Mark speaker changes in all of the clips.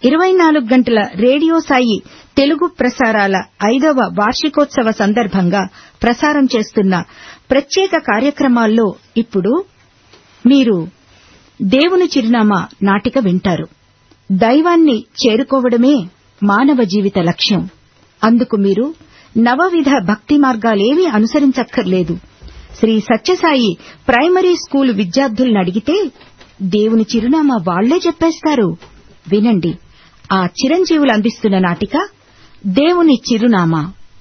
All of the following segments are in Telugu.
Speaker 1: ఇరవై నాలుగు గంటల రేడియో సాయి తెలుగు ప్రసారాల ఐదవ వార్షికోత్సవ సందర్భంగా ప్రసారం చేస్తున్న ప్రత్యేక కార్యక్రమాల్లో ఇప్పుడు మీరు దేవుని చిరునామా నాటిక వింటారు దైవాన్ని చేరుకోవడమే మానవ జీవిత లక్ష్యం అందుకు మీరు నవవిధ భక్తి మార్గాలేవీ అనుసరించక్కర్లేదు శ్రీ సత్యసాయి ప్రైమరీ స్కూల్ విద్యార్థులను అడిగితే దేవుని చిరునామా వాళ్లే చెప్పేస్తారు వినండి ఆ చిరంజీవులు అందిస్తున్న నాటిక దేవుని చిరునామా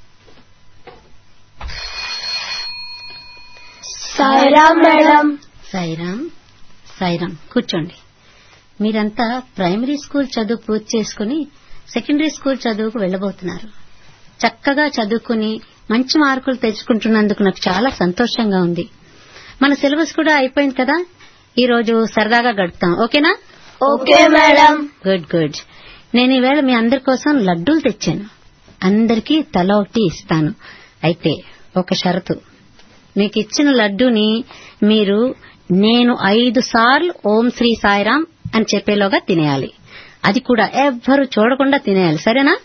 Speaker 2: సాయిరామ్ మేడం
Speaker 3: సాయిరామ్ సాయిరామ్ కూర్చోండి మీరంతా ప్రైమరీ స్కూల్ చదువు పూర్తి చేసుకుని సెకండరీ స్కూల్ చదువుకు వెళ్లబోతున్నారు చక్కగా చదువుకుని మంచి మార్కులు తెచ్చుకుంటున్నందుకు నాకు చాలా సంతోషంగా ఉంది మన సిలబస్ కూడా అయిపోయింది కదా ఈ రోజు సరదాగా గడుపుతాం ఓకేనా
Speaker 2: ఓకే మేడం
Speaker 3: గుడ్ గుడ్ నేను ఈవేళ మీ అందరి కోసం లడ్డూలు తెచ్చాను అందరికీ తల ఒకటి ఇస్తాను అయితే ఒక షరతు మీకు ఇచ్చిన లడ్డూని మీరు నేను ఐదు సార్లు ఓం శ్రీ సాయిరాం అని చెప్పేలోగా తినేయాలి అది కూడా ఎవ్వరు చూడకుండా తినేయాలి సరేనా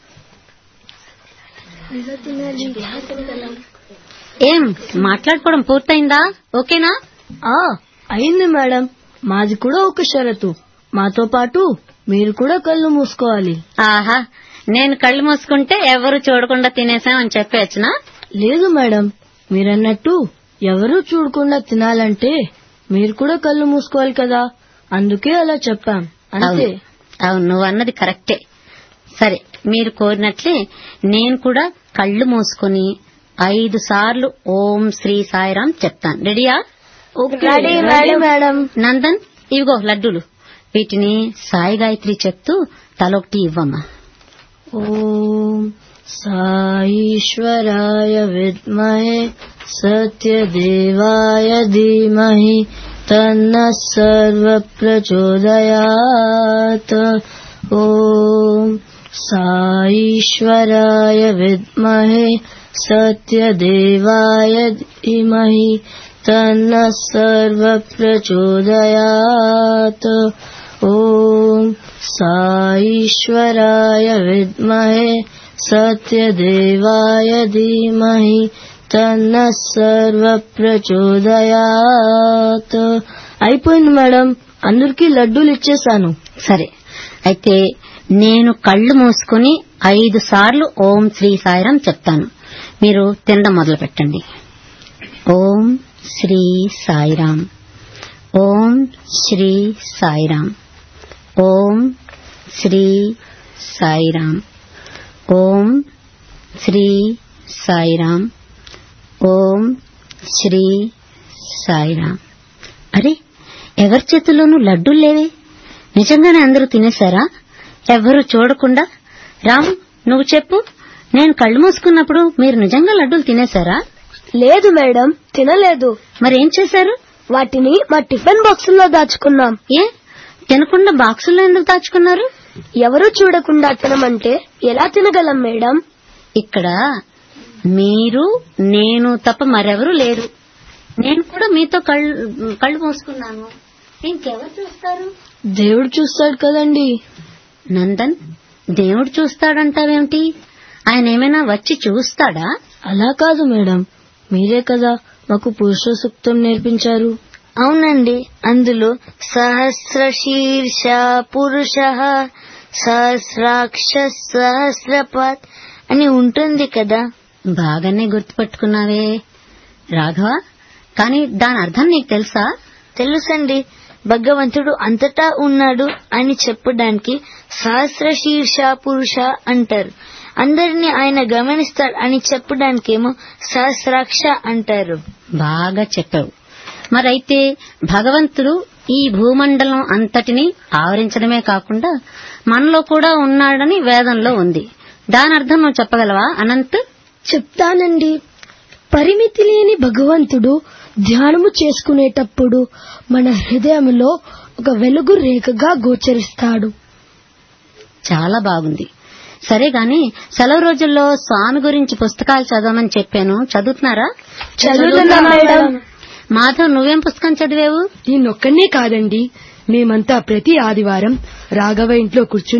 Speaker 3: ఏం మాట్లాడుకోవడం పూర్తయిందా ఓకేనా
Speaker 2: ఆ అయింది మేడం మాది కూడా ఒక షరతు మాతో పాటు మీరు కూడా కళ్ళు మూసుకోవాలి
Speaker 3: ఆహా నేను కళ్ళు మూసుకుంటే ఎవరు చూడకుండా తినేసాం అని చెప్పేచ్చునా
Speaker 2: లేదు మేడం మీరన్నట్టు ఎవరూ చూడకుండా తినాలంటే మీరు కూడా కళ్ళు మూసుకోవాలి కదా అందుకే అలా చెప్పాం అంతే
Speaker 3: అవును అవును నువ్వు అన్నది కరెక్టే సరే మీరు కోరినట్లే నేను కూడా కళ్ళు మూసుకొని ఐదు సార్లు ఓం శ్రీ సాయిరాం చెప్తాను రెడీయా
Speaker 2: రెడీ రెడీ మేడం
Speaker 3: నందన్ ఇవిగో లడ్డూలు వీటిని సాయి గాయత్రి చెప్తూ తలొకటి ఇవ్వమ్మా
Speaker 2: ఓం సాईश्वराय विद्महे सत्यदेवाय धीमहि तन्नः सर्वप्रचोदयात् ॐ साईश्वराय विद्महे सत्यदेवाय धीमहि तन्नः सर्वप्रचोदयात् ॐ साईश्वराय विद्महे सत्यदेवाय धीमहि तन्नः सर्वप्रचोदयात् అయిపోయింది మేడం అందరికీ లడ్డూలు ఇచ్చేశాను
Speaker 3: సరే అయితే నేను కళ్ళు మూసుకుని ఐదు సార్లు ఓం శ్రీ సాయిరాం చెప్తాను మీరు తినడం మొదలు పెట్టండి ఓం శ్రీ సాయిరాం ఓం శ్రీ సాయిరాం ఓం శ్రీ సాయిరాం ఓం శ్రీ సాయిరాం ఓం శ్రీ సాయిరాం అరే ఎవరి చేతుల్లోనూ లడ్డూలు లేవే నిజంగానే అందరూ తినేశారా ఎవ్వరూ చూడకుండా రాము నువ్వు చెప్పు నేను కళ్ళు మూసుకున్నప్పుడు మీరు నిజంగా లడ్డూలు తినేశారా
Speaker 2: లేదు మేడం తినలేదు
Speaker 3: మరేం చేశారు
Speaker 2: వాటిని మా టిఫిన్ బాక్సుల్లో దాచుకున్నాం
Speaker 3: ఏ తినకుండా బాక్సుల్లో ఎందుకు దాచుకున్నారు
Speaker 2: ఎవరు చూడకుండా తినమంటే ఎలా తినగలం మేడం
Speaker 3: ఇక్కడ మీరు నేను తప్ప మరెవరూ లేరు నేను కూడా మీతో కళ్ళు కళ్ళు మూసుకున్నాను ఇంకెవరు చూస్తారు
Speaker 2: దేవుడు చూస్తాడు కదండి
Speaker 3: నందన్ దేవుడు చూస్తాడంటావేమిటి ఆయన ఏమైనా వచ్చి చూస్తాడా
Speaker 2: అలా కాదు మేడం మీరే కదా మాకు పురుష సూక్తం నేర్పించారు అవునండి అందులో సహస్ర శీర్ష పురుష సహస్రాక్ష సహస్రపాత్ అని ఉంటుంది కదా
Speaker 3: బాగానే గుర్తుపెట్టుకున్నావే రాఘవ కానీ దాని అర్థం నీకు తెలుసా
Speaker 2: తెలుసండి భగవంతుడు అంతటా ఉన్నాడు అని చెప్పడానికి సహస్ర శీర్ష పురుష అంటారు అందరినీ ఆయన గమనిస్తాడు అని చెప్పడానికేమో సహస్రాక్ష అంటారు
Speaker 3: బాగా చెప్పావు మరైతే భగవంతుడు ఈ భూమండలం అంతటిని ఆవరించడమే కాకుండా మనలో కూడా ఉన్నాడని వేదంలో ఉంది దాని అర్థం నువ్వు చెప్పగలవా అనంత్
Speaker 2: చెప్తానండి పరిమితి లేని భగవంతుడు ధ్యానము చేసుకునేటప్పుడు మన హృదయంలో ఒక వెలుగు రేఖగా గోచరిస్తాడు
Speaker 3: చాలా బాగుంది సరే గాని సెలవు రోజుల్లో స్వామి గురించి పుస్తకాలు చదవమని చెప్పాను చదువుతున్నారా
Speaker 2: చదువుతున్నా మేడం
Speaker 3: మాధవ్ నువ్వేం పుస్తకం చదివావు
Speaker 2: నేనొక్కనే కాదండి మేమంతా ప్రతి ఆదివారం రాఘవ ఇంట్లో కూర్చుని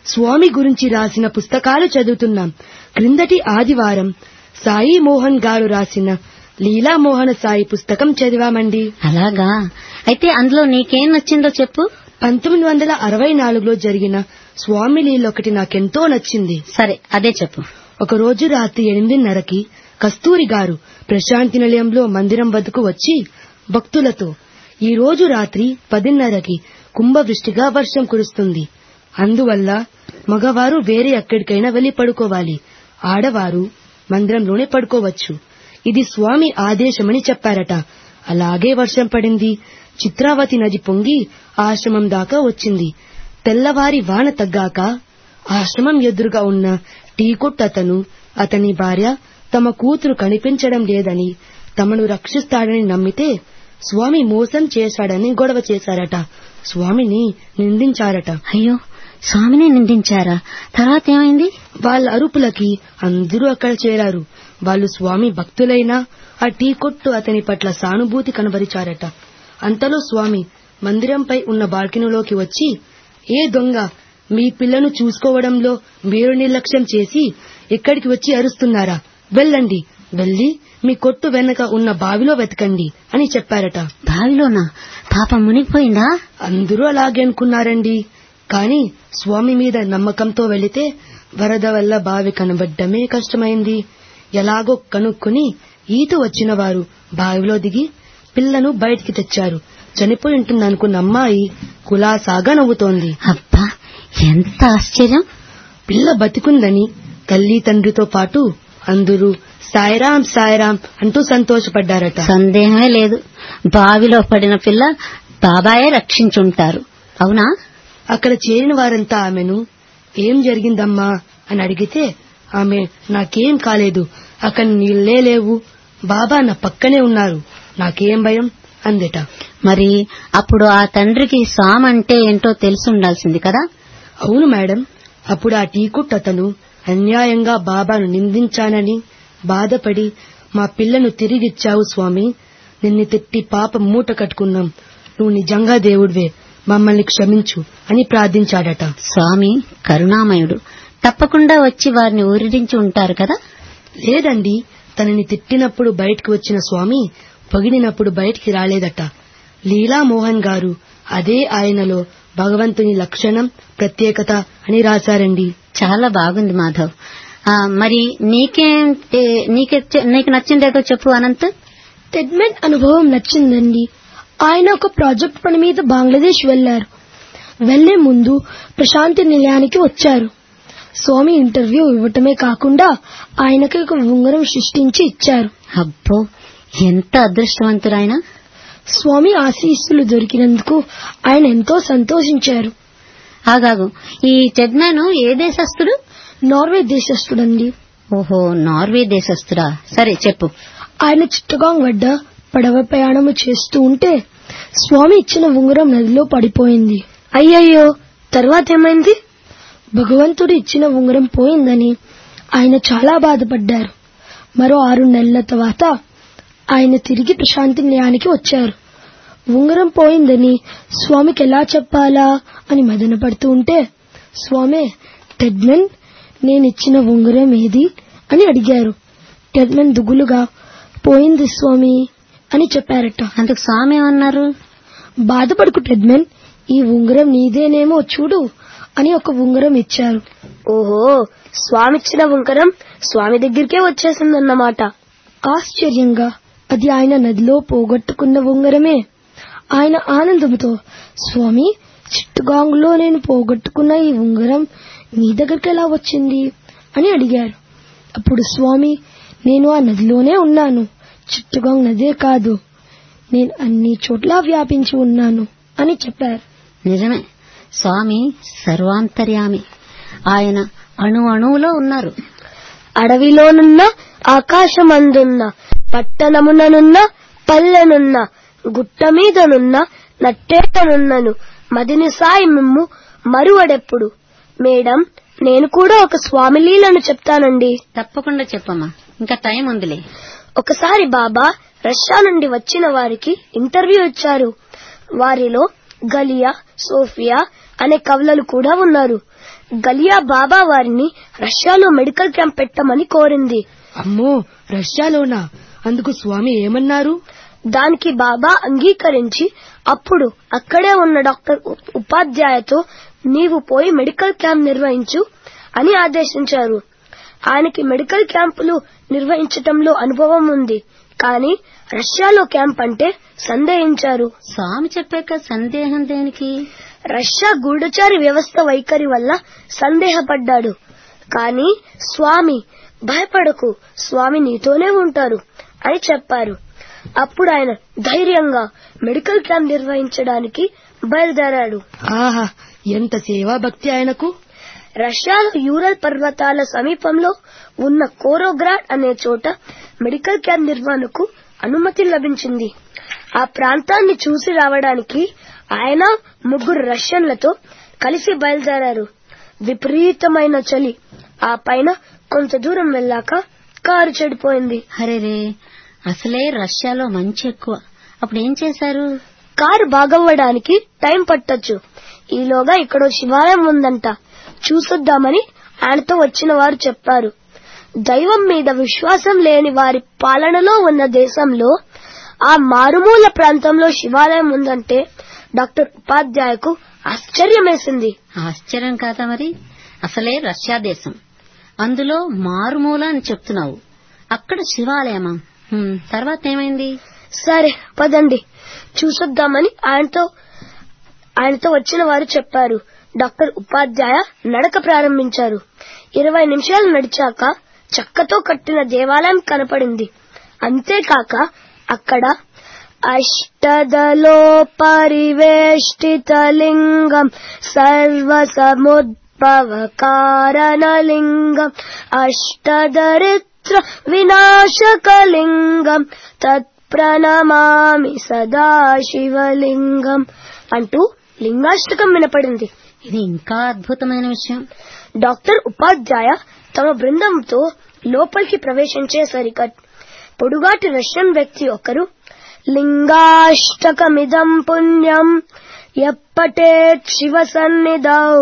Speaker 4: స్వామి గురించి రాసిన పుస్తకాలు చదువుతున్నాం క్రిందటి ఆదివారం సాయి మోహన్ గారు రాసిన లీలామోహన సాయి పుస్తకం చదివామండి
Speaker 3: అలాగా అయితే అందులో నీకేం నచ్చిందో చెప్పు
Speaker 4: పంతొమ్మిది వందల అరవై నాలుగులో జరిగిన స్వామి లీలొకటి నాకెంతో నచ్చింది
Speaker 3: సరే అదే చెప్పు
Speaker 4: ఒక రోజు రాత్రి ఎనిమిదిన్నరకి కస్తూరి గారు ప్రశాంతి నిలయంలో మందిరం వద్దకు వచ్చి భక్తులతో ఈ రోజు రాత్రి పదిన్నరకి కుంభవృష్టిగా వర్షం కురుస్తుంది అందువల్ల మగవారు వేరే ఎక్కడికైనా వెళ్లి పడుకోవాలి ఆడవారు మందిరంలోనే పడుకోవచ్చు ఇది స్వామి ఆదేశమని చెప్పారట అలాగే వర్షం పడింది చిత్రావతి నది పొంగి ఆశ్రమం దాకా వచ్చింది తెల్లవారి వాన తగ్గాక ఆశ్రమం ఎదురుగా ఉన్న టీ కొట్టు అతను అతని భార్య తమ కూతురు కనిపించడం లేదని తమను రక్షిస్తాడని నమ్మితే స్వామి మోసం చేశాడని గొడవ చేశారట స్వామిని నిందించారట
Speaker 3: అయ్యో స్వామిని నిందించారా తర్వాత ఏమైంది
Speaker 4: వాళ్ళ అరుపులకి అందరూ అక్కడ చేరారు వాళ్ళు స్వామి భక్తులైనా ఆ టీ కొట్టు అతని పట్ల సానుభూతి కనబరిచారట అంతలో స్వామి మందిరంపై ఉన్న బాల్కనీలోకి వచ్చి ఏ దొంగ మీ పిల్లను చూసుకోవడంలో మీరు నిర్లక్ష్యం చేసి ఇక్కడికి వచ్చి అరుస్తున్నారా వెళ్ళండి వెళ్ళి మీ కొట్టు వెనక ఉన్న బావిలో వెతకండి అని చెప్పారట
Speaker 3: బావిలోనా పాపం మునిగిపోయిందా
Speaker 4: అందరూ అలాగే అనుకున్నారండి కాని స్వామి మీద నమ్మకంతో వెళితే వరద వల్ల బావి కనబడ్డమే కష్టమైంది ఎలాగో కనుక్కుని ఈత వచ్చిన వారు బావిలో దిగి పిల్లను బయటికి తెచ్చారు చనిపోయి ఉంటుందనుకున్న అమ్మాయి కులాసాగా నవ్వుతోంది
Speaker 3: అబ్బా ఎంత ఆశ్చర్యం
Speaker 4: పిల్ల బతికుందని తల్లి తండ్రితో పాటు అందరూ సాయిరాం సాయిరాం అంటూ సంతోషపడ్డారట
Speaker 3: సందేహమే లేదు బావిలో పడిన పిల్ల బాబాయే రక్షించుంటారు అవునా
Speaker 4: అక్కడ చేరిన వారంతా ఆమెను ఏం జరిగిందమ్మా అని అడిగితే ఆమె నాకేం కాలేదు అక్కడ నీళ్లే లేవు బాబా నా పక్కనే ఉన్నారు నాకేం భయం అందట
Speaker 3: మరి అప్పుడు ఆ తండ్రికి స్వామి అంటే ఏంటో తెలిసి ఉండాల్సింది కదా
Speaker 4: అవును మేడం అప్పుడు ఆ టీకుట్ అతను అన్యాయంగా బాబాను నిందించానని బాధపడి మా పిల్లను తిరిగిచ్చావు స్వామి నిన్ను తిట్టి పాప మూట కట్టుకున్నాం నువ్వు నిజంగా దేవుడివే మమ్మల్ని క్షమించు అని ప్రార్థించాడట
Speaker 3: స్వామి కరుణామయుడు తప్పకుండా వచ్చి వారిని ఊరిడించి ఉంటారు కదా
Speaker 4: లేదండి తనని తిట్టినప్పుడు బయటకు వచ్చిన స్వామి పొగిడినప్పుడు బయటికి రాలేదట లీలా మోహన్ గారు అదే ఆయనలో భగవంతుని లక్షణం ప్రత్యేకత అని రాశారండి
Speaker 3: చాలా బాగుంది మాధవ్ ఆ, మరి నీకేం ఏ- నీకే నీకు నచ్చిందేదో చెప్పు అనంత్
Speaker 5: టెడ్మెన్ అనుభవం నచ్చిందండి ఆయన ఒక ప్రాజెక్ట్ పని మీద బంగ్లాదేశ్ వెళ్లారు వెళ్లే ముందు ప్రశాంతి నిలయానికి వచ్చారు స్వామి ఇంటర్వ్యూ ఇవ్వటమే కాకుండా ఆయనకి ఒక ఉంగరం సృష్టించి ఇచ్చారు
Speaker 3: అబ్బో ఎంత అదృష్టవంతురాయన
Speaker 5: స్వామి ఆశీస్సులు దొరికినందుకు ఆయన ఎంతో సంతోషించారు
Speaker 3: ఆగాగు ఈ చెడ్నాను ఏ దేశస్థుడు
Speaker 5: నార్వే దేశస్థుడండి
Speaker 3: ఓహో నార్వే దేశస్థుడా సరే చెప్పు
Speaker 5: ఆయన చిట్టగాంగ్ వద్ద పడవ ప్రయాణము చేస్తూ ఉంటే స్వామి ఇచ్చిన ఉంగరం నదిలో పడిపోయింది అయ్యయ్యో తర్వాత ఏమైంది భగవంతుడు ఇచ్చిన ఉంగరం పోయిందని ఆయన చాలా బాధపడ్డారు మరో ఆరు నెలల తర్వాత ఆయన తిరిగి ప్రశాంతి నిలయానికి వచ్చారు ఉంగరం పోయిందని స్వామికి ఎలా చెప్పాలా అని మదన పడుతూ ఉంటే స్వామి టెడ్మన్ నేనిచ్చిన ఉంగరం ఏది అని అడిగారు టెడ్మన్ దుగులుగా పోయింది స్వామి అని చెప్పారట
Speaker 3: అందుకు స్వామి ఏమన్నారు
Speaker 5: బాధపడుకు టెడ్మన్ ఈ ఉంగరం నీదేనేమో చూడు అని ఒక ఉంగరం ఇచ్చారు ఓహో స్వామిచ్చిన ఉంగరం స్వామి దగ్గరికే వచ్చేసిందన్నమాట ఆశ్చర్యంగా అది ఆయన నదిలో పోగొట్టుకున్న ఉంగరమే ఆయన ఆనందంతో స్వామి చిట్టుగాంగ్లో నేను పోగొట్టుకున్న ఈ ఉంగరం మీ దగ్గరికి ఎలా వచ్చింది అని అడిగారు అప్పుడు స్వామి నేను ఆ నదిలోనే ఉన్నాను చిట్టుగాంగ్ నదే కాదు నేను అన్ని చోట్ల వ్యాపించి ఉన్నాను అని చెప్పారు
Speaker 3: నిజమే స్వామి సర్వాంతర్యామి ఆయన అణు అణువులో ఉన్నారు
Speaker 5: అడవిలోనున్న ఆకాశమందున్న పట్టణముననున్న పల్లెనున్న గుట్ట మీదనున్న నట్టేటనున్నను మదిని సాయి మిమ్ము మరువడెప్పుడు మేడం నేను కూడా ఒక స్వామి లీలను చెప్తానండి
Speaker 3: తప్పకుండా చెప్పమ్మా ఇంకా టైం ఉందిలే
Speaker 5: ఒకసారి బాబా రష్యా నుండి వచ్చిన వారికి ఇంటర్వ్యూ ఇచ్చారు వారిలో గలియా సోఫియా అనే కవులలు కూడా ఉన్నారు గలియా బాబా వారిని రష్యాలో మెడికల్ క్యాంప్ పెట్టమని కోరింది
Speaker 4: అమ్మో రష్యాలోనా అందుకు స్వామి ఏమన్నారు
Speaker 5: దానికి బాబా అంగీకరించి అప్పుడు అక్కడే ఉన్న డాక్టర్ ఉ- ఉపాధ్యాయతో నీవు పోయి మెడికల్ క్యాంప్ నిర్వహించు అని ఆదేశించారు ఆయనకి మెడికల్ క్యాంపులు నిర్వహించటంలో అనుభవం ఉంది కానీ రష్యాలో క్యాంప్ అంటే సందేహించారు
Speaker 3: స్వామి చెప్పాక సందేహం దేనికి
Speaker 5: రష్యా గూఢచారి వ్యవస్థ వైఖరి వల్ల సందేహపడ్డాడు కానీ స్వామి భయపడకు స్వామి నీతోనే ఉంటారు అని చెప్పారు అప్పుడు ఆయన ధైర్యంగా మెడికల్ క్యాంప్ నిర్వహించడానికి బయలుదేరాడు
Speaker 4: ఆహా ఎంత సేవా భక్తి ఆయనకు
Speaker 5: రష్యాలో యూరల్ పర్వతాల సమీపంలో ఉన్న కోరోగ్రాడ్ అనే చోట మెడికల్ క్యాంప్ నిర్వహణకు అనుమతి లభించింది ఆ ప్రాంతాన్ని చూసి రావడానికి ఆయన ముగ్గురు రష్యన్లతో కలిసి బయలుదేరారు విపరీతమైన చలి ఆ పైన కొంత దూరం వెళ్ళాక కారు చెడిపోయింది
Speaker 3: హరేరే అసలే రష్యాలో మంచి ఎక్కువ అప్పుడు ఏం చేశారు
Speaker 5: కారు బాగవ్వడానికి టైం పట్టొచ్చు ఈలోగా ఇక్కడ శివాలయం ఉందంట చూసొద్దామని ఆయనతో వచ్చిన వారు చెప్పారు దైవం మీద విశ్వాసం లేని వారి పాలనలో ఉన్న దేశంలో ఆ మారుమూల ప్రాంతంలో శివాలయం ఉందంటే డాక్టర్ ఉపాధ్యాయకు ఆశ్చర్యమేసింది
Speaker 3: ఆశ్చర్యం కాదా మరి అసలే రష్యా దేశం అందులో మారుమూల అని చెప్తున్నావు అక్కడ శివాలయమా హ్మ్, తర్వాత ఏమైంది
Speaker 5: సరే పదండి చూసొద్దామని ఆయనతో ఆయనతో వచ్చిన వారు చెప్పారు డాక్టర్ ఉపాధ్యాయ నడక ప్రారంభించారు ఇరవై నిమిషాలు నడిచాక చెక్కతో కట్టిన దేవాలయం కనపడింది అంతేకాక అక్కడ అష్టదలో పరివేష్టిత లింగం సర్వ సముద్భవ కారణలింగం అష్టదరిత్ర వినాశకలింగం తత్ప్రణమామి సదా శివలింగం అంటూ లింగాష్టకం వినపడింది
Speaker 3: ఇది ఇంకా అద్భుతమైన విషయం
Speaker 5: డాక్టర్ ఉపాధ్యాయ తమ బృందంతో లోపలికి ప్రవేశించేసరిక పొడుగాటి రష్యన్ వ్యక్తి ఒకరు లింగాష్టకమిదం పుణ్యం ఎప్పటేత్ శివ సన్నిధౌ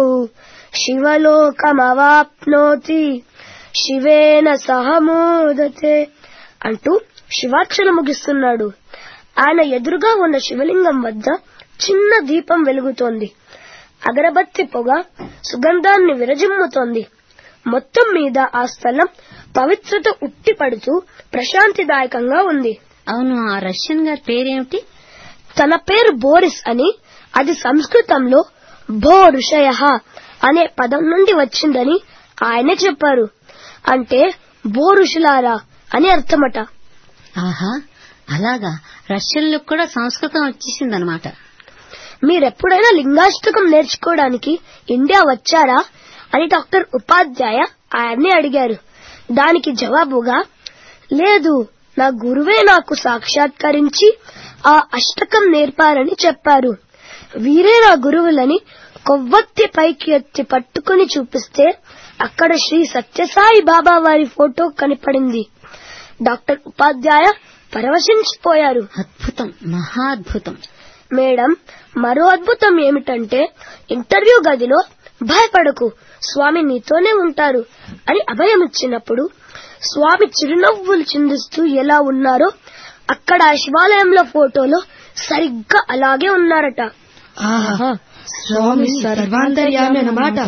Speaker 5: శివలోకమవాప్నోతి శివేన సహమోదతే అంటూ శివాక్షరం ముగిస్తున్నాడు ఆయన ఎదురుగా ఉన్న శివలింగం వద్ద చిన్న దీపం వెలుగుతోంది అగరబత్తి పొగ సుగంధాన్ని విరజిమ్ముతోంది మొత్తం మీద ఆ స్థలం పవిత్రత ఉట్టిపడుతూ ప్రశాంతిదాయకంగా ఉంది
Speaker 3: అవును ఆ రష్యన్ గారి పేరేమిటి
Speaker 5: తన పేరు బోరిస్ అని అది సంస్కృతంలో భో ఋషయ అనే పదం నుండి వచ్చిందని ఆయనే చెప్పారు అంటే బో ఋషులారా అని అర్థమట
Speaker 3: ఆహా అలాగా రష్యన్లకు కూడా సంస్కృతం వచ్చేసిందనమాట
Speaker 5: మీరెప్పుడైనా లింగాష్టకం నేర్చుకోవడానికి ఇండియా వచ్చారా అని డాక్టర్ ఉపాధ్యాయ ఆయన్ని అడిగారు దానికి జవాబుగా లేదు నా గురువే నాకు సాక్షాత్కరించి ఆ అష్టకం నేర్పారని చెప్పారు వీరే నా గురువులని కొవ్వొత్తి పైకి ఎత్తి పట్టుకుని చూపిస్తే అక్కడ శ్రీ సత్యసాయి బాబా వారి ఫోటో కనపడింది డాక్టర్ ఉపాధ్యాయ పరవశించిపోయారు
Speaker 3: అద్భుతం మహా అద్భుతం
Speaker 5: మేడం మరో అద్భుతం ఏమిటంటే ఇంటర్వ్యూ గదిలో భయపడకు స్వామి నీతోనే ఉంటారు అని అభయమిచ్చినప్పుడు స్వామి చిరునవ్వులు చిందిస్తూ ఎలా ఉన్నారో అక్కడ ఆ శివాలయంలో ఫోటోలో సరిగ్గా అలాగే ఉన్నారట
Speaker 4: ఆహా స్వామి సర్వాంతర్యామి అన్నమాట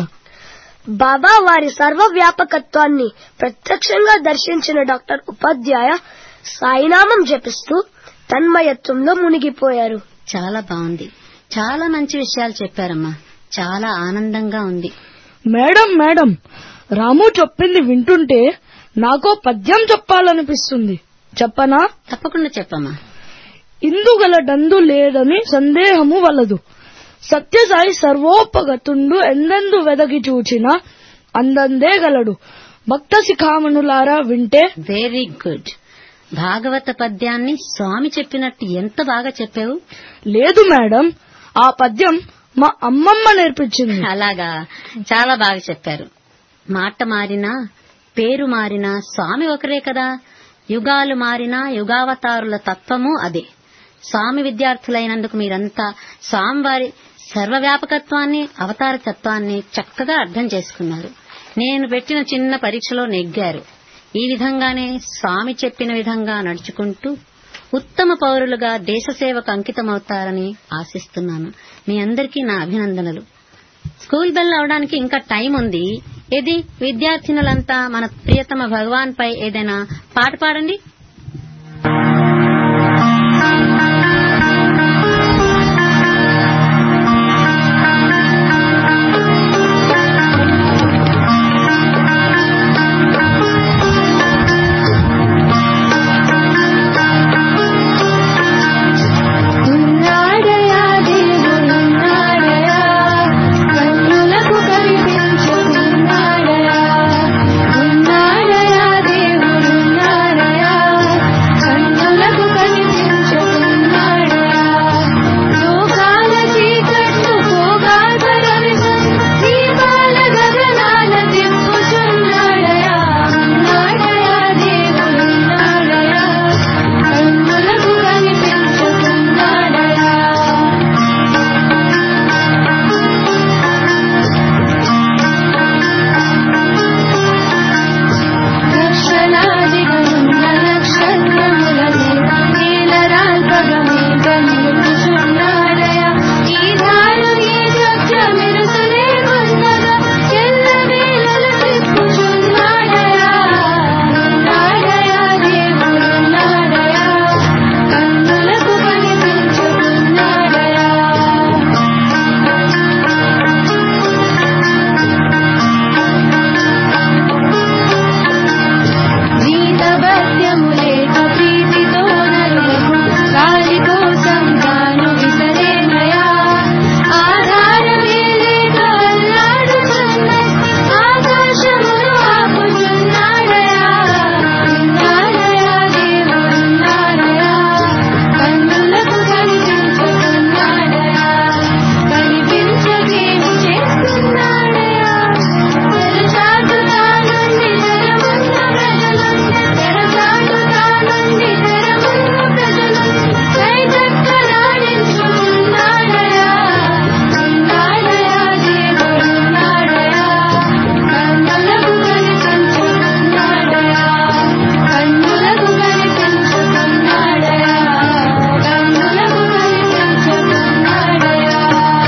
Speaker 5: బాబా వారి సర్వవ్యాపకత్వాన్ని ప్రత్యక్షంగా దర్శించిన డాక్టర్ ఉపాధ్యాయ సాయినామం జపిస్తూ తన్మయత్వంలో మునిగిపోయారు
Speaker 3: చాలా బాగుంది చాలా మంచి విషయాలు చెప్పారమ్మా చాలా ఆనందంగా ఉంది
Speaker 6: మేడం మేడం రాము చెప్పింది వింటుంటే నాకో పద్యం చెప్పాలనిపిస్తుంది చెప్పనా
Speaker 3: తప్పకుండా చెప్పమ్మా
Speaker 6: ఇందుగలడందు లేదని సందేహము వలదు సత్యసాయి సర్వోపగతుండు ఎందెందు వెదకి చూచినా అందందే గలడు భక్త శిఖామణులారా వింటే
Speaker 3: వెరీ గుడ్ భాగవత పద్యాన్ని స్వామి చెప్పినట్టు ఎంత బాగా చెప్పావు
Speaker 6: లేదు మేడం ఆ పద్యం మా అమ్మమ్మ నేర్పించింది
Speaker 3: అలాగా చాలా బాగా చెప్పారు మాట మారినా పేరు మారినా స్వామి ఒకరే కదా యుగాలు మారినా యుగావతారుల తత్వము అదే స్వామి విద్యార్థులైనందుకు మీరంతా స్వామివారి సర్వవ్యాపకత్వాన్ని అవతార తత్వాన్ని చక్కగా అర్థం చేసుకున్నారు నేను పెట్టిన చిన్న పరీక్షలో నెగ్గారు ఈ విధంగానే స్వామి చెప్పిన విధంగా నడుచుకుంటూ ఉత్తమ పౌరులుగా దేశ సేవకు అంకితమవుతారని ఆశిస్తున్నాను మీ అందరికీ నా అభినందనలు స్కూల్ బెల్ అవడానికి ఇంకా టైం ఉంది ఇది విద్యార్థినులంతా మన ప్రియతమ భగవాన్ పై ఏదైనా పాట పాడండి
Speaker 7: ఉన్నాడయా దేవుడున్నాడయా కన్నులకు కనిపించుకున్నాడయా ఉన్నాడయా దేవుడున్నాడయా కన్నులకు కనిపించుకున్నాడయా లోకాల చీకట్లు పోగాదరవిసం దీపాల గగనాల తిప్పుచున్నాడయా ఉన్నాడయా దేవుడున్నాడయా కన్నులకు కనిపించుకున్నాడయా లక్షలాదిగనున్న నక్షత్రములని నీలరాల్పగమే కన్నుచున్నాడయా ఈ దారు ఈ చక్ర మెరుసలే కొన్నగా ఎల్ల వేళల తిప్పుచున్నాడయా ఉన్నాడయా దేవుడున్నాడయా కన్నులకు కనిపించుకున్నాడయా జీతభత్యములేక ప్రీతితో నలుగు గాలి కోసం తాను విసరేనయా ఆధారమే లేక అల్లాడుచున్న ఆకాశమును ఆపుచున్నాడయా ఉన్నాడయా దేవుడున్నాడయా కన్నులకు కనిపించుకున్నాడయా కనిపించకేమి చేస్తున్నాడయా తెరచాటుతా నుండి తెరమున్న ప్రజలను తెరచాటుతా నుండి తెరమున్న ప్రజలను కైదక్కలాడించుకున్నాడయా ఉన్నాడయా దేవుడున్నాడయా కన్నులకు కనిపించుకున్నాడయా కన్నులకు కనిపించుకున్నాడయా కన్నులకు కనిపించుకున్నాడయా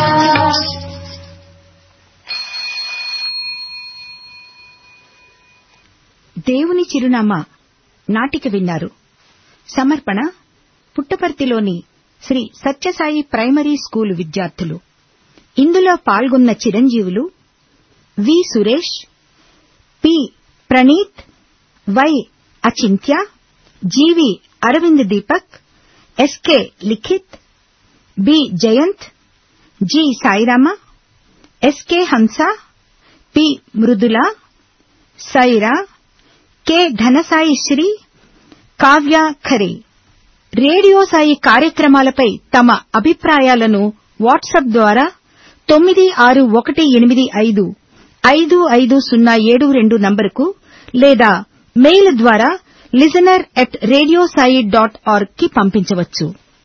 Speaker 1: దేవుని చిరునామా నాటిక విన్నారు సమర్పణ పుట్టపర్తిలోని శ్రీ సత్యసాయి ప్రైమరీ స్కూలు విద్యార్థులు ఇందులో పాల్గొన్న చిరంజీవులు V Suresh P Praneeth Y Achintya G V Aravind Deepak SK Likhith B Jayanth G Sairama SK Hamsa P Mrudula Saira K Dhanasai Sri Kavya Khare radio Sai కార్యక్రమాలపై తమ అభిప్రాయాలను వాట్సాప్ ద్వారా తొమ్మిది ఆరు ఒకటి ఎనిమిది ఐదు ఐదు ఐదు సున్నా ఏడు రెండు నంబరుకు లేదా మెయిల్ ద్వారా listener at radiosai dot org కి పంపించవచ్చు